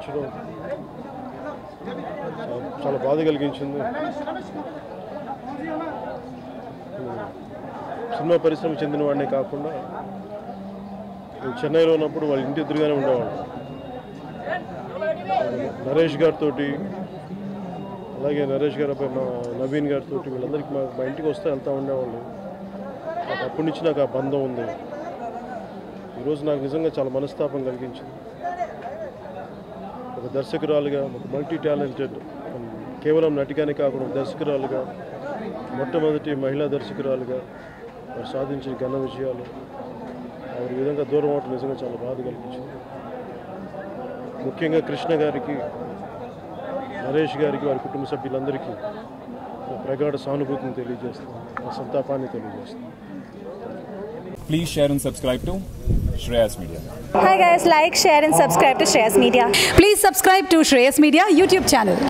మరణించడం చాలా- చాలా బాధ కలిగించింది సినిమా పరిశ్రమ చెందిన వాడినే కాకుండా నేను చెన్నైలో ఉన్నప్పుడు వాళ్ళ ఇంటి ఎదురుగానే ఉండేవాడు నరేష్ గారితో అలాగే నరేష్ గారు అబ్బాయి మా నవీన్ గారితో వీళ్ళందరికీ మా మా ఇంటికి వస్తే వెళ్తూ ఉండేవాళ్ళు నాకు అప్పటి నుంచి నాకు ఆ బంధం ఉంది ఈరోజు నాకు నిజంగా చాలా మనస్తాపం కలిగించింది ఒక దర్శకురాలుగా ఒక మల్టీ టాలెంటెడ్ కేవలం నటిగానే కాకుండా ఒక దర్శకురాలుగా మొట్టమొదటి మహిళా దర్శకురాలుగా వారు సాధించిన ఘన విజయాలు ఆవిడ ఈ విధంగా దూరం అవటం నిజంగా చాలా బాధ కలిగించింది ముఖ్యంగా కృష్ణ గారికి నరేష్ గారికి వారి కుటుంబ సభ్యులందరికీ నా ప్రగాఢ సానుభూతిని తెలియజేస్తాను నా సంతాపాన్ని తెలియజేస్తాను Please share and subscribe to Shreyas Media. Hi guys, like, share and subscribe to Shreyas Media. Please subscribe to Shreyas Media YouTube channel.